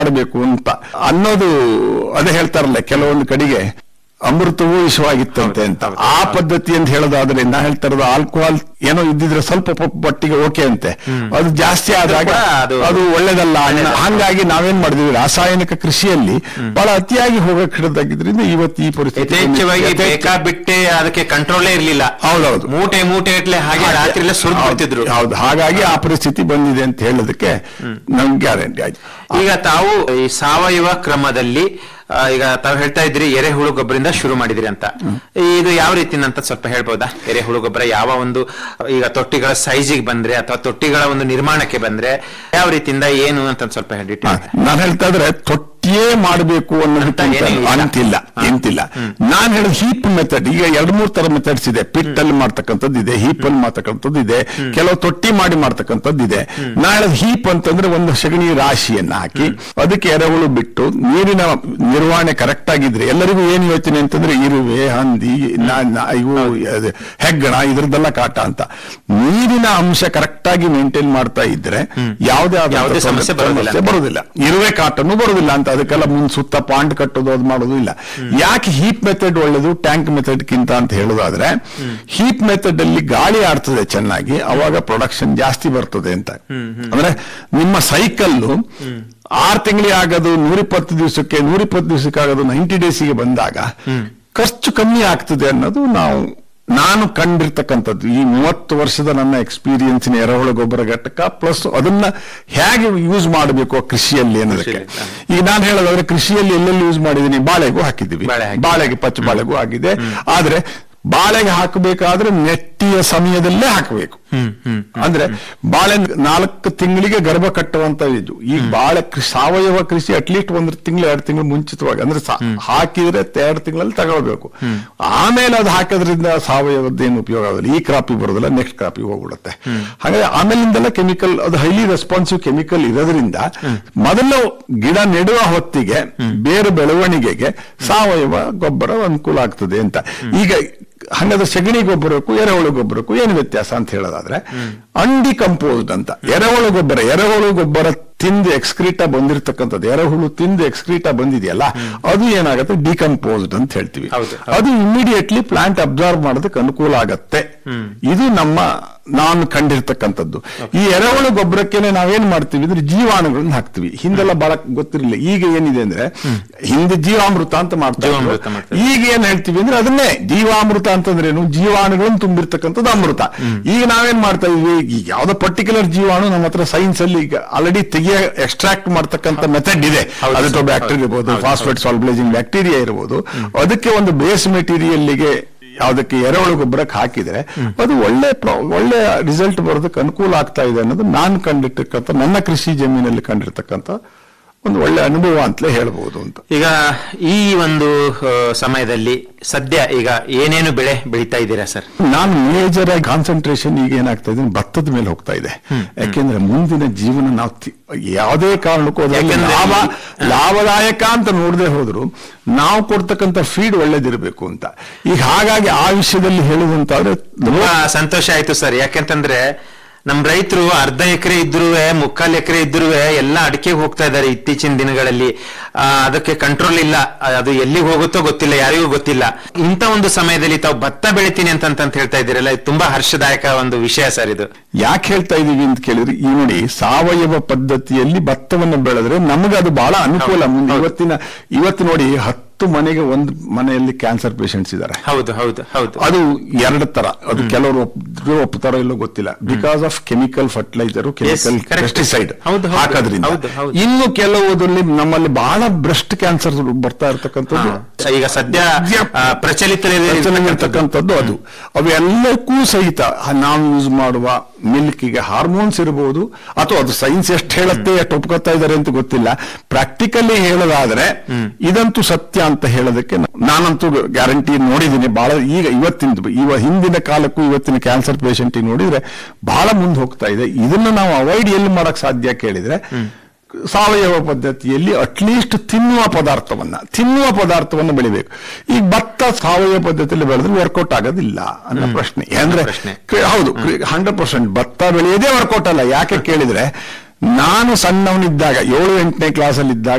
ಮಾಡಬೇಕು ಅಂತ ಅನ್ನೋದು ಅದೇ ಹೇಳ್ತಾರಲ್ಲ ಕೆಲವೊಂದು ಕಡೆಗೆ ಅಮೃತವೂ ವಿಷವಾಗಿತ್ತಂತೆ ಅಂತ ಆ ಪದ್ಧತಿ ಅಂತ ಹೇಳೋದಾದ್ರೆ ನಾ ಹೇಳ್ತಾ ಇರೋದು ಆಲ್ಕೋಹಾಲ್ ಏನೋ ಇದ್ದಿದ್ರೆ ಸ್ವಲ್ಪ ಪ- ಮಟ್ಟಿಗೆ ಓಕೆ ಅಂತೆ ಅದು ಜಾಸ್ತಿ ಆದಾಗ ಕೂಡ ಅದು- ಅದು ಒಳ್ಳೇದಲ್ಲ ಅನ್ನ- ಹಂಗಾಗಿ ನಾವೇನ್ ಮಾಡಿದ್ವಿ ರಾಸಾಯನಿಕ ಕೃಷಿಯಲ್ಲಿ ಬಹಳ ಅತಿಯಾಗಿ ಹೋಗಕ್ ಹಿಡಿದಾಗಿದ್ರಿಂದ ಇವತ್ತು ಈ ಪರಿಸ್ಥಿತಿ ಯಥೇಚ್ಛವಾಗಿ ಯಥೇಚ್ಛ- ಬೇಕಾಬಿಟ್ಟೆ ಅದಕ್ಕೆ ಕಂಟ್ರೋಲೇ ಇರ್ಲಿಲ್ಲ ಹೌದೌದು. ಮೂಟೆ ಮೂಟೆ ಇಟ್ಲೆ ಹಾಗೆ ರಾತ್ರಿ ಎಲ್ಲ ಸುರಿದು ಬಿಡ್ತಿದ್ರು ಹೌದು ಹಾಗಾಗಿ ಆ ಪರಿಸ್ಥಿತಿ ಬಂದಿದೆ ಅಂತ ಹೇಳೋದಕ್ಕೆ ನಮ್ಗೆ ಗ್ಯಾರಂಟಿ ಆಯ್ತು ಈಗ ತಾವು ಈ ಸಾವಯವ ಕ್ರಮದಲ್ಲಿ ಆ, ಈಗ ತಾವು ಹೇಳ್ತಾ ಇದ್ರಿ ಎರೆಹುಳು ಗೊಬ್ಬರದಿಂದ ಶುರು ಮಾಡಿದಿರಿ ಅಂತ ಇದು ಯಾವ ರೀತಿ ಅಂತ ಸ್ವಲ್ಪ ಹೇಳ್ಬೋದಾ ಎರೆಹುಳು ಗೊಬ್ಬರ ಯಾವ ಒಂದು ಈಗ ತೊಟ್ಟಿಗಳ ಸೈಜಿಗೆ ಬಂದ್ರೆ ಅಥವಾ ತೊಟ್ಟಿಗಳ ಒಂದು ನಿರ್ಮಾಣಕ್ಕೆ ಬಂದ್ರೆ ಯಾವ ರೀತಿಯಿಂದ ಏನು ಅಂತ ಒಂದ್ ಸ್ವಲ್ಪ ಹೇಳಿ ನಾನು ಹೇಳ್ತಾ ಇದ್ರೆ ತೊಟ್ಟಿಯೇ ಮಾಡಬೇಕು ಅನ್ನೋದಕ್ಕೆ ಅಂತ ಏನೂ ಇಲ್ಲ. ಅಂತಿಲ್ಲ ಎಂತಿಲ್ಲ ನಾನು ಹೇಳಿದ ಹೀಪ್ ಮೆಥಡ್ ಈಗ ಎರಡ್ ಮೂರ್ ತರ ಮೆಥಡ್ಸ್ ಇದೆ ಪಿಟ್ ಅಲ್ಲಿ ಮಾಡ್ತಕ್ಕಂಥದ್ದು ಇದೆ ಹೀಪ್ ಅಲ್ಲಿ ಮಾಡ್ತಕ್ಕಂಥದ್ದು ಇದೆ ಕೆಲವು ತೊಟ್ಟಿ ಮಾಡಿ ಮಾಡ್ತಕ್ಕಂಥದ್ದು ಇದೆ ನಾ ಹೇಳಿದ ಹೀಪ್ ಅಂತಂದ್ರೆ ಒಂದು ಸಗಣಿ ರಾಶಿಯನ್ನ ಹಾಕಿ ಅದಕ್ಕೆ ಎರೆಹುಳು ಬಿಟ್ಟು ನೀರಿನ ನಿರ್ವಹಣೆ ಕರೆಕ್ಟ್ ಆಗಿದ್ರೆ ಎಲ್ಲರಿಗೂ ಏನ್ ಯೋಚನೆ ಅಂತಂದ್ರೆ ಇರುವೆ ಹಂದಿ ನಾ- ನಾ- ಇವು ಅದು ಹೆಗ್ಗಣ ಇದ್ರದ್ದೆಲ್ಲ ಕಾಟ ಅಂತ ನೀರಿನ ಅಂಶ ಕರೆಕ್ಟ್ ಆಗಿ ಮೇಂಟೈನ್ ಮಾಡ್ತಾ ಇದ್ರೆ ಯಾವುದೇ ಆದಂತ ಯಾವುದೇ ಸಮಸ್ಯೆ ಬರೋದಿಲ್ಲ. ಸಮಸ್ಯೆ ಬರುವುದಿಲ್ಲ ಇರುವೆ ಕಾಟನು ಬರುವುದಿಲ್ಲ ಅಂತ ಅದಕ್ಕೆಲ್ಲ ಮುಂದ್ ಸುತ್ತ ಪಾಂಡ್ ಕಟ್ಟೋದು ಅದು ಮಾಡೋದು ಇಲ್ಲ ಯಾಕೆ ಹೀಪ್ ಮೆಥಡ್ ಒಳ್ಳೇದು ಟ್ಯಾಂಕ್ ಮೆಥಡ್ ಕಿಂತ ಅಂತ ಹೇಳೋದಾದ್ರೆ ಹೀಪ್ ಮೆಥಡ್ ಅಲ್ಲಿ ಗಾಳಿ ಆಡ್ತದೆ ಚೆನ್ನಾಗಿ ಅವಾಗ ಪ್ರೊಡಕ್ಷನ್ ಜಾಸ್ತಿ ಬರ್ತದೆ ಅಂತ ಅಂದ್ರೆ ನಿಮ್ಮ ಸೈಕಲ್ಲು ಆರ್ ತಿಂಗಳಿಗೆ ಆಗೋದು ನೂರಿಪ್ಪತ್ತು ದಿವಸಕ್ಕೆ ನೂರಿಪ್ಪತ್ತು ದಿವಸಕ್ಕೆ ಆಗೋದು ನೈಂಟಿ ಡೇಸಿಗೆ ಬಂದಾಗ ಖರ್ಚು ಕಮ್ಮಿ ಆಗ್ತದೆ ಅನ್ನೋದು ನಾವು ನಾನು ಕಂಡಿರ್ತಕ್ಕಂಥದ್ದು ಈ ಮೂವತ್ತು ವರ್ಷದ ನನ್ನ ಎಕ್ಸ್ಪೀರಿಯನ್ಸಿನ ಎರೆಹುಳು ಗೊಬ್ಬರ ಘಟಕ ಪ್ಲಸ್ ಅದನ್ನ ಹೇಗೆ ಯೂಸ್ ಮಾಡಬೇಕು ಆ ಕೃಷಿಯಲ್ಲಿ ಅನ್ನೋದಕ್ಕೆ ಕೃಷಿಯಲ್ಲಿ, ಈಗ ನಾನು ಹೇಳೋದಾದ್ರೆ ಕೃಷಿಯಲ್ಲಿ ಎಲ್ಲೆಲ್ಲಿ ಯೂಸ್ ಮಾಡಿದೀನಿ ಬಾಳೆಗೂ ಹಾಕಿದ್ದೀವಿ ಬಾಳೆ ಹಾಕಿದ್ದೀವಿ. ಬಾಳೆಗೆ ಪಚ್ಚ ಬಾಳೆಗೂ ಆಗಿದೆ ಆದ್ರೆ ಬಾಳೆಗೆ ಹಾಕಬೇಕಾದ್ರೆ ನೆಟ್ಟಿಯ ಸಮಯದಲ್ಲೇ ಹಾಕಬೇಕು ಅಂದ್ರೆ ಬಾಳೆ ನಾಲ್ಕು ತಿಂಗಳಿಗೆ ಗರ್ಭ ಕಟ್ಟುವಂತ ಇದು ಈ ಬಾಳೆ ಕೃಷಿ ಸಾವಯವ ಕೃಷಿ ಅಟ್ಲೀಸ್ಟ್ ಒಂದು ತಿಂಗಳು ಎರಡು ತಿಂಗಳು ಮುಂಚಿತವಾಗಿ ಅಂದ್ರೆ ಸಾ- ಹಾಕಿದ್ರೆ ಎರಡು ತಿಂಗಳಲ್ಲಿ ತಗೊಳ್ಬೇಕು ಆಮೇಲೆ ಅದು ಹಾಕೋದ್ರಿಂದ ಸಾವಯವದ್ದೇನು ಉಪಯೋಗ ಆಗೋದಿಲ್ಲ ಈ ಕ್ರಾಪಿಗೆ ಬರೋದಿಲ್ಲ ನೆಕ್ಸ್ಟ್ ಕ್ರಾಪಿಗೆ ಹೋಗ್ಬಿಡುತ್ತೆ ಹಾಗಾಗಿ ಆಮೇಲಿಂದೆಲ್ಲ ಕೆಮಿಕಲ್ ಅದು ಹೈಲಿ ರೆಸ್ಪಾನ್ಸಿವ್ ಕೆಮಿಕಲ್ ಇರೋದ್ರಿಂದ ಮೊದಲು ಗಿಡ ನೆಡುವ ಹೊತ್ತಿಗೆ ಬೇರು ಬೆಳವಣಿಗೆಗೆ ಸಾವಯವ ಗೊಬ್ಬರ ಅನುಕೂಲ ಆಗ್ತದೆ ಅಂತ ಈಗ ಹಂಗಾದ್ರೆ ಸಗಣಿ ಗೊಬ್ಬರಕ್ಕೂ ಎರೆಹುಳು ಗೊಬ್ಬರಕ್ಕೂ ಏನು ವ್ಯತ್ಯಾಸ ಅಂತ ಹೇಳೋದಾದ್ರೆ ಅನ್ಡಿಕಂಪೋಸ್ಡ್ ಅಂತ ಎರೆಹುಳು ಗೊಬ್ಬರ ಎರೆಹುಳು ಗೊಬ್ಬರ ತಿಂದು ಎಕ್ಸ್ಕ್ರೀಟ ಬಂದಿರತಕ್ಕಂಥದ್ದು ಎರೆಹುಳು ತಿಂದು ಎಕ್ಸ್ಕ್ರೀಟ ಬಂದಿದೆಯಲ್ಲ ಅದು ಏನಾಗುತ್ತೆ ಡಿಕಂಪೋಸ್ಡ್ ಅಂತ ಹೇಳ್ತೀವಿ ಹೌದು, ಅದು ಇಮಿಡಿಯೇಟ್ಲಿ ಪ್ಲಾಂಟ್ ಅಬ್ಸರ್ವ್ ಮಾಡೋದಕ್ಕೆ ಅನುಕೂಲ ಆಗತ್ತೆ ಇದು ನಮ್ಮ ನಾನು ಕಂಡಿರ್ತಕ್ಕಂಥದ್ದು ಈ ಎರೆಹುಳು ಗೊಬ್ಬರಕ್ಕೆ ನಾವೇನ್ ಮಾಡ್ತೀವಿ ಅಂದ್ರೆ ಜೀವಾಣುಗಳನ್ನ ಹಾಕ್ತಿವಿ ಹಿಂದೆಲ್ಲ ಬಹಳ ಗೊತ್ತಿರಲಿಲ್ಲ ಈಗ ಏನಿದೆ ಅಂದ್ರೆ ಹಿಂದೆ ಜೀವಾಮೃತ ಅಂತ ಮಾಡ್ತಾ ಇದ್ರು. ಜೀವಾಮೃತ ಮಾಡ್ತಾರೆ. ಈಗ ಏನ್ ಹೇಳ್ತೀವಿ ಅಂದ್ರೆ ಅದನ್ನೇ ಜೀವಾಮೃತ ಅಂತಂದ್ರೇನು ಜೀವಾಣುಗಳನ್ನು ತುಂಬಿರ್ತಕ್ಕಂಥದ್ದು ಅಮೃತ ಈಗ ನಾವೇನ್ ಮಾಡ್ತಾ ಇದೀವಿ ಈಗ ಯಾವ್ದೋ ಪರ್ಟಿಕ್ಯುಲರ್ ಜೀವಾಣು ನಮ್ಮ ಹತ್ರ ಸೈನ್ಸ್ ಅಲ್ಲಿ ಈಗ ಆಲ್ರೆಡಿ ತೆಗಿಯ ಎಕ್ಸ್ಟ್ರಾಕ್ಟ್ ಮಾಡ್ತಕ್ಕಂಥ ಮೆಥಡ್ ಇದೆ ಹೌದು ಅದು ಸರ್. ಬ್ಯಾಕ್ಟೀರಿಯಾ ಇರ್ಬೋದು ಹೌದು, ಫಾಸ್ಫೇಟ್ ಸಾಲ್ಬಲೈಸಿಂಗ್ ಬ್ಯಾಕ್ಟೀರಿಯಾ ಇರ್ಬೋದು ಅದಕ್ಕೆ ಒಂದು ಬೇಸ್ ಮೆಟೀರಿಯಲ್ಗೆ ಯಾವುದಕ್ಕೆ ಎರೆಹುಳು ಗೊಬ್ಬರಕ್ಕೆ ಹಾಕಿದ್ರೆ ಅದು ಒಳ್ಳೆ ಪ್ರ- ಒಳ್ಳೆ ರಿಸಲ್ಟ್ ಬರೋದಕ್ಕೆ ಅನುಕೂಲ ಆಗ್ತಾ ಇದೆ ಅನ್ನೋದು ನಾನು ಕಂಡಿರ್ತಕ್ಕಂಥ ನನ್ನ ಕೃಷಿ ಜಮೀನಲ್ಲಿ ಕಂಡಿರ್ತಕ್ಕಂಥ ಒಂದು ಒಳ್ಳೆ ಅನುಭವ ಅಂತಲೇ ಹೇಳ್ಬೋದು ಅಂತ ಈಗ ಈ ಒಂದು ಆ, ಸಮಯದಲ್ಲಿ ಸದ್ಯ ಈಗ ಏನೇನು ಬೆಳೆ ಬೆಳೀತಾ ಇದ್ದೀರಾ ಸರ್ ನಾನು ಮೇಜರ್ ಆಗಿ ಕಾನ್ಸಂಟ್ರೇಷನ್ ಈಗ ಏನಾಗ್ತಾ ಇದೆ ಭತ್ತದ ಮೇಲೆ ಹೋಗ್ತಾ ಇದೆ ಯಾಕೆಂದ್ರೆ ಮುಂದಿನ ಜೀವನ ನಾವು ತಿ- ಯಾವುದೇ ಕಾರಣಕ್ಕೂ ಅದರಲ್ಲಿ ಯಾಕೆಂದ್ರೆ ಲಾಭ ಈ- ಲಾಭದಾಯಕ ಅಂತ ನೋಡದೆ ಹೋದ್ರು ನಾವು ಕೊಡ್ತಕ್ಕಂಥ ಫೀಡ್ ಒಳ್ಳೇದಿರಬೇಕು ಅಂತ ಈಗ ಹಾಗಾಗಿ ಆ ವಿಷಯದಲ್ಲಿ ಹೇಳುವಂತಾದ್ರೆ ತುಂಬಾ ಸಂತೋಷ ಆಯ್ತು ಸರ್ ಯಾಕೆಂತಂದ್ರೆ ನಮ್ ರೈತರು ಅರ್ಧ ಎಕರೆ ಇದ್ರು ಮುಕ್ಕಾಲ್ ಎಕರೆ ಇದ್ರು ಎಲ್ಲ ಅಡಿಕೆಗೆ ಹೋಗ್ತಾ ಇದ್ದಾರೆ ಇತ್ತೀಚಿನ ದಿನಗಳಲ್ಲಿ ಆ, ಅದಕ್ಕೆ ಕಂಟ್ರೋಲ್ ಇಲ್ಲ ಅದು ಎಲ್ಲಿಗೆ ಹೋಗುತ್ತೋ ಗೊತ್ತಿಲ್ಲ ಯಾರಿಗೂ ಗೊತ್ತಿಲ್ಲ ಇಂಥ ಒಂದು ಸಮಯದಲ್ಲಿ ತಾವು ಭತ್ತ ಬೆಳಿತೀನಿ ಅಂತ ಅಂತ ಹೇಳ್ತಾ ಇದ್ದೀರಲ್ಲ ಇದು ತುಂಬಾ ಹರ್ಷದಾಯಕ ಒಂದು ವಿಷಯ ಸರ್ ಇದು ಯಾಕೆ ಹೇಳ್ತಾ ಇದೀವಿ ಅಂತ ಕೇಳಿದ್ರೆ ಈ ನೋಡಿ ಸಾವಯವ ಪದ್ಧತಿಯಲ್ಲಿ ಭತ್ತವನ್ನು ಬೆಳೆದ್ರೆ ನಮಗೆ ಅದು ಬಹಳ ಅನುಕೂಲ ಮುಂದೆ ಇವತ್ತಿನ ಇವತ್ತು ನೋಡಿ ಹತ್ತು ಮನೆಗೆ ಒಂದು ಮನೆಯಲ್ಲಿ ಕ್ಯಾನ್ಸರ್ ಪೇಷಂಟ್ಸ್ ಇದ್ದಾರೆ ಹೌದು ಹೌದು ಹೌದು ಅದು ಎರಡು ತರ ಅದು ಕೆಲವರು ಒಪ್ಪಿದ್ರು ಒಪ್ಪುತ್ತಾರೋ ಇಲ್ಲೋ ಗೊತ್ತಿಲ್ಲ because of chemical fertiliser chemical correct. Pesticide ಹೌದು, ಹೌದು. ಹಾಕೋದ್ರಿಂದ ಹೌದು, ಹೌದು. ಇನ್ನು ಕೆಲವುದ್ರಲ್ಲಿ ನಮ್ಮಲ್ಲಿ ಬಹಳ ಬ್ರೆಸ್ಟ್ ಕ್ಯಾನ್ಸರ್ ಬರ್ತಾ ಇರ್ತಕ್ಕಂಥದ್ದು ಹಾ. ಈಗ ಸದ್ಯ ಆ, ಪ್ರಚಲಿತದಲ್ಲಿ ಇರ್ತಕ್ಕಂಥದ್ದು ಅದು ಅವೆಲ್ಲಕ್ಕೂ ಸಹಿತ ನಾವು ಯೂಸ್ ಮಾಡುವ ಮಿಲ್ಕಿಗೆ ಹಾರ್ಮೋನ್ಸ್ ಇರಬಹುದು ಅಥವಾ ಅದು ಸೈನ್ಸ್ ಎಷ್ಟು ಹೇಳುತ್ತೆ ಎಷ್ಟು ಒಪ್ಕೊತಾ ಇದ್ದಾರೆ ಅಂತ ಗೊತ್ತಿಲ್ಲ ಪ್ರಾಕ್ಟಿಕಲಿ ಹೇಳೋದಾದ್ರೆ ಇದಂತೂ ಸತ್ಯ ಅಂತ ಹೇಳೋದಕ್ಕೆ ನಾನಂತೂ ಗ್ಯಾರಂಟಿ ನೋಡಿದ್ದೀನಿ ಬಹಳ ಈಗ ಇವತ್ತಿನ ಇವ ಹಿಂದಿನ ಕಾಲಕ್ಕೂ ಇವತ್ತಿನ ಕ್ಯಾನ್ಸರ್ ಪೇಷಂಟ್ ನೋಡಿದ್ರೆ ಬಹಳ ಮುಂದೆ ಹೋಗ್ತಾ ಇದೆ ಇದನ್ನ ನಾವು ಅವಾಯ್ಡ್ ಎಲ್ಲಿ ಮಾಡಕ್ ಸಾಧ್ಯ ಕೇಳಿದ್ರೆ ಸಾವಯವ ಪದ್ಧತಿಯಲ್ಲಿ ಅಟ್ಲೀಸ್ಟ್ ತಿನ್ನುವ ಪದಾರ್ಥವನ್ನ ತಿನ್ನುವ ಪದಾರ್ಥವನ್ನು ಬೆಳಿಬೇಕು ಈಗ ಭತ್ತ ಸಾವಯವ ಪದ್ಧತಿಯಲ್ಲಿ ಬೆಳೆದ್ರೆ ವರ್ಕೌಟ್ ಆಗೋದಿಲ್ಲ ಅನ್ನೋ ಪ್ರಶ್ನೆ ಅಂದ್ರೆ ಪ್ರಶ್ನೆ. ಕ್ರಿ- ಹೌದು ಹಂಡ್ರೆಡ್ ಪರ್ಸೆಂಟ್ ಭತ್ತ ಬೆಳೆಯೋದೇ ವರ್ಕೌಟ್ ಅಲ್ಲ ಯಾಕೆ ಕೇಳಿದ್ರೆ ನಾನು ಸಣ್ಣವನಿದ್ದಾಗ ಏಳು ಎಂಟನೇ ಕ್ಲಾಸಲ್ಲಿದ್ದಾಗ